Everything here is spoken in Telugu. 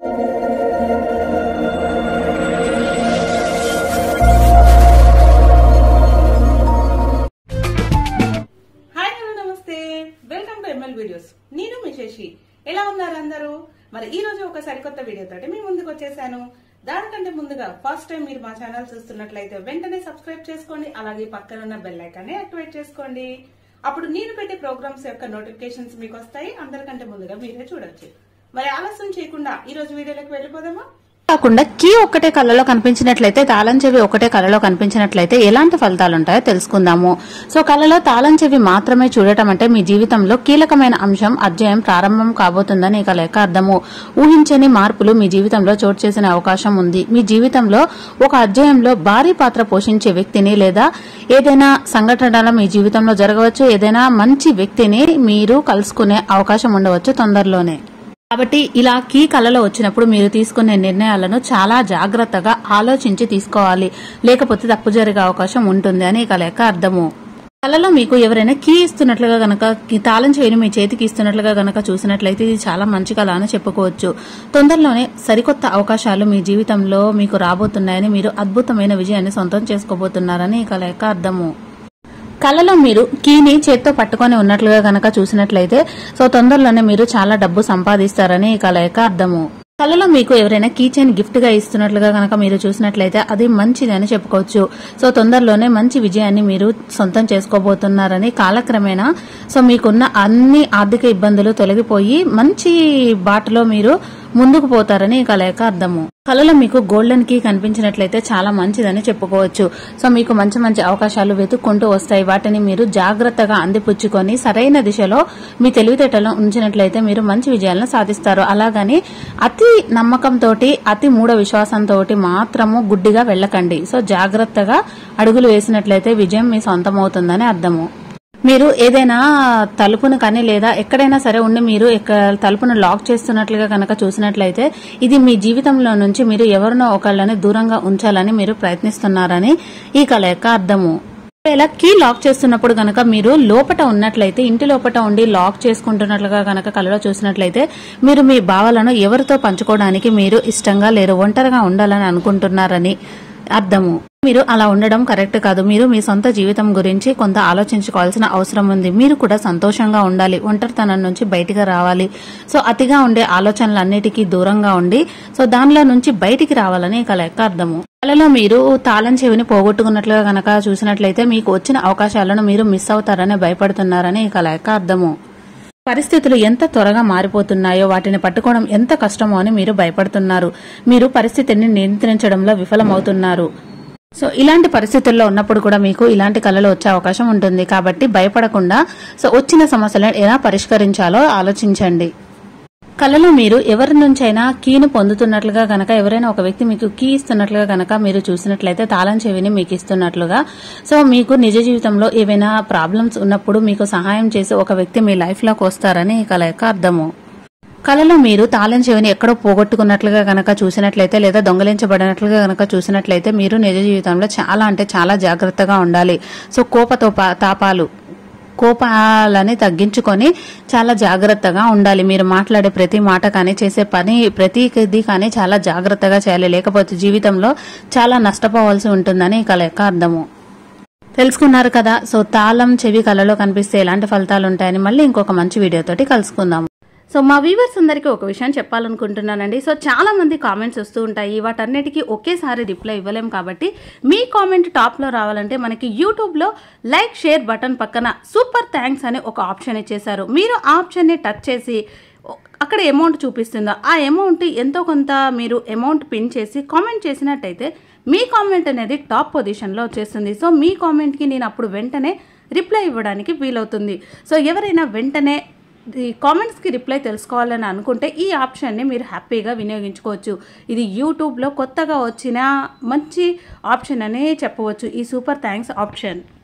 హాయ్ హలో నమస్తే వెల్కమ్ టు ఎంఎల్ వీడియోస్ నేను మీ శశి ఎలా ఉన్నారు అందరూ మరి ఈ రోజు ఒక సరికొత్త వీడియో తోటి మీ ముందుకు వచ్చేసాను దానికంటే ముందుగా ఫస్ట్ టైం మీరు మా ఛానల్ చూస్తున్నట్లయితే వెంటనే సబ్స్క్రైబ్ చేసుకోండి అలాగే పక్కన ఉన్న బెల్ ఐకాన్ని యాక్టివేట్ చేసుకోండి అప్పుడు నేను పెట్టే ప్రోగ్రామ్స్ యొక్క నోటిఫికేషన్స్ మీకు వస్తాయి అందరికంటే ముందుగా మీరే చూడొచ్చు మరి ఆలస్యం చేయకుండా ఈ రోజు వీడియోలోకి వెళ్ళిపోదామా కాకుండా కీ ఒక్కటే కళ్ళలో కనిపించినట్లయితే తాళం చెవి ఒకటే కళ్ళలో కనిపించినట్లయితే ఎలాంటి ఫలితాలు ఉంటాయో తెలుసుకుందాము సో కళ్ళలో తాళం చెవి మాత్రమే చూడటం అంటే మీ జీవితంలో కీలకమైన అంశం అధ్యాయం ప్రారంభం కాబోతుందని ఇక లేక అర్థము ఊహించని మార్పులు మీ జీవితంలో చోటు చేసిన అవకాశం ఉంది మీ జీవితంలో ఒక అధ్యాయంలో భారీ పాత్ర పోషించే వ్యక్తిని లేదా ఏదైనా సంఘటన మీ జీవితంలో జరగవచ్చు ఏదైనా మంచి వ్యక్తిని మీరు కలుసుకునే అవకాశం ఉండవచ్చు తొందరలోనే కాబట్టి ఇలా కీ కళలో వచ్చినప్పుడు మీరు తీసుకునే నిర్ణయాలను చాలా జాగ్రత్తగా ఆలోచించి తీసుకోవాలి లేకపోతే తప్పు జరిగే అవకాశం ఉంటుంది అని ఇక లెక్క అర్థము కళలో మీకు ఎవరైనా కీ ఇస్తున్నట్లుగా గనక కీ తాళం చేయని మీ చేతికి ఇస్తున్నట్లుగా గనక చూసినట్లయితే ఇది చాలా మంచి కళ అని చెప్పుకోవచ్చు తొందరలోనే సరికొత్త అవకాశాలు మీ జీవితంలో మీకు రాబోతున్నాయని మీరు అద్భుతమైన విజయాన్ని సొంతం చేసుకోబోతున్నారని ఇక లెక్క అర్థము కళలో మీరు కీని చేత్తో పట్టుకొని ఉన్నట్లుగా గనక చూసినట్లయితే సో తొందరలోనే మీరు చాలా డబ్బు సంపాదిస్తారని ఈ కళ యొక్క అర్థము కళలో మీకు ఎవరైనా కీ చైన్ గిఫ్ట్ గా ఇస్తున్నట్లుగా గనక మీరు చూసినట్లయితే అది మంచిది అని చెప్పుకోవచ్చు సో తొందరలోనే మంచి విజయాన్ని మీరు సొంతం చేసుకోబోతున్నారని కాలక్రమేణా సో మీకున్న అన్ని ఆర్థిక ఇబ్బందులు తొలగిపోయి మంచి బాటలో మీరు ముందుకు పోతారని ఈ కళ యొక్క అర్థము కళలో మీకు గోల్డెన్ కీ కనిపించినట్లయితే చాలా మంచిదని చెప్పుకోవచ్చు సో మీకు మంచి మంచి అవకాశాలు వెతుక్కుంటూ వస్తాయి వాటిని మీరు జాగ్రత్తగా అందిపుచ్చుకొని సరైన దిశలో మీ తెలివితేటలను ఉంచినట్లయితే మీరు మంచి విజయాలను సాధిస్తారు అలాగని అతి నమ్మకంతో అతి మూఢ విశ్వాసంతో మాత్రము గుడ్డిగా వెళ్ళకండి సో జాగ్రత్తగా అడుగులు వేసినట్లయితే విజయం మీ సొంతమవుతుందని అర్థము మీరు ఏదైనా తలుపును కానీ లేదా ఎక్కడైనా సరే ఉండి మీరు ఎక్క- తలుపును లాక్ చేస్తున్నట్లుగా కనుక చూసినట్లయితే ఇది మీ జీవితంలో నుంచి మీరు ఎవరినో ఒకళ్ళని దూరంగా ఉంచాలని మీరు ప్రయత్నిస్తున్నారని ఈ కళ యొక్క అర్థము ఒకవేళ కీ లాక్ చేస్తున్నప్పుడు గనక మీరు లోపట ఉన్నట్లయితే ఇంటి లోపట ఉండి లాక్ చేసుకుంటున్నట్లుగా గనక కళలో చూసినట్లయితే మీరు మీ భావాలను ఎవరితో పంచుకోవడానికి మీరు ఇష్టంగా లేరు ఒంటరిగా ఉండాలని అనుకుంటున్నారని అర్థము మీరు అలా ఉండడం కరెక్ట్ కాదు మీరు మీ సొంత జీవితం గురించి కొంత ఆలోచించుకోవాల్సిన అవసరం ఉంది మీరు కూడా సంతోషంగా ఉండాలి ఒంటరితనం నుంచి బయటికి రావాలి సో అతిగా ఉండే ఆలోచనలన్నిటికీ దూరంగా ఉండి సో దానిలో నుంచి బయటికి రావాలని ఇక లెక్క అర్థము కళలో మీరు తాళం చెవిని పోగొట్టుకున్నట్లుగా గనక చూసినట్లయితే మీకు వచ్చిన అవకాశాలను మీరు మిస్ అవుతారని భయపడుతున్నారని ఇక లెక్క అర్థము పరిస్థితులు ఎంత త్వరగా మారిపోతున్నాయో వాటిని పట్టుకోవడం ఎంత కష్టమో అని మీరు భయపడుతున్నారు మీరు పరిస్థితిని నియంత్రించడంలో విఫలమవుతున్నారు సో ఇలాంటి పరిస్థితుల్లో ఉన్నప్పుడు కూడా మీకు ఇలాంటి కళలు వచ్చే అవకాశం ఉంటుంది కాబట్టి భయపడకుండా సో వచ్చిన సమస్యలను ఎలా పరిష్కరించాలో ఆలోచించండి కళలో మీరు ఎవరి నుంచైనా కీను పొందుతున్నట్లుగా గనక ఎవరైనా ఒక వ్యక్తి మీకు కీ ఇస్తున్నట్లుగా గనక మీరు చూసినట్లయితే తాళం చెవిని మీకు ఇస్తున్నట్లుగా సో మీకు నిజ జీవితంలో ఏవైనా ప్రాబ్లమ్స్ ఉన్నప్పుడు మీకు సహాయం చేసి ఒక వ్యక్తి మీ లైఫ్ లోకి వస్తారని ఈ కళ యొక్క అర్థము కళలో మీరు తాళం చెవిని ఎక్కడో పోగొట్టుకున్నట్లుగా గనక చూసినట్లయితే లేదా దొంగలించబడినట్లుగా గనక చూసినట్లయితే మీరు నిజ జీవితంలో చాలా అంటే చాలా జాగ్రత్తగా ఉండాలి సో కోపతో తాపాలు కోపాలని తగ్గించుకొని చాలా జాగ్రత్తగా ఉండాలి మీరు మాట్లాడే ప్రతి మాట కానీ చేసే పని ప్రతిది కానీ చాలా జాగ్రత్తగా చేయాలి లేకపోతే జీవితంలో చాలా నష్టపోవాల్సి ఉంటుందని ఈ కళ యొక్క అర్థము తెలుసుకున్నారు కదా సో తాళం చెవి కళలో కనిపిస్తే ఎలాంటి ఫలితాలు ఉంటాయని మళ్ళీ ఇంకొక మంచి వీడియోతోటి కలుసుకుందాం సో మా వ్యూవర్స్ అందరికీ ఒక విషయం చెప్పాలనుకుంటున్నానండి సో చాలా మంది కామెంట్స్ వస్తూ ఉంటాయి వాటన్నిటికీ ఒకేసారి రిప్లై ఇవ్వలేం కాబట్టి మీ కామెంట్ టాప్లో రావాలంటే మనకి యూట్యూబ్లో లైక్ షేర్ బటన్ పక్కన సూపర్ థ్యాంక్స్ అని ఒక ఆప్షన్ ఇచ్చేశారు మీరు ఆ ఆప్షన్ని టచ్ చేసి అక్కడ అమౌంట్ చూపిస్తుందో ఆ అమౌంట్ ఎంతో కొంత మీరు అమౌంట్ పిన్ చేసి కామెంట్ చేసినట్టయితే మీ కామెంట్ అనేది టాప్ పొజిషన్లో వచ్చేస్తుంది సో మీ కామెంట్కి నేను అప్పుడు వెంటనే రిప్లై ఇవ్వడానికి వీలవుతుంది సో ఎవరైనా వెంటనే ఈ కామెంట్స్కి రిప్లై తెలుసుకోవాలని అనుకుంటే ఈ ఆప్షన్ని మీరు హ్యాపీగా వినియోగించుకోవచ్చు ఇది యూట్యూబ్లో కొత్తగా వచ్చిన మంచి ఆప్షన్ అనే చెప్పవచ్చు ఈ సూపర్ థ్యాంక్స్ ఆప్షన్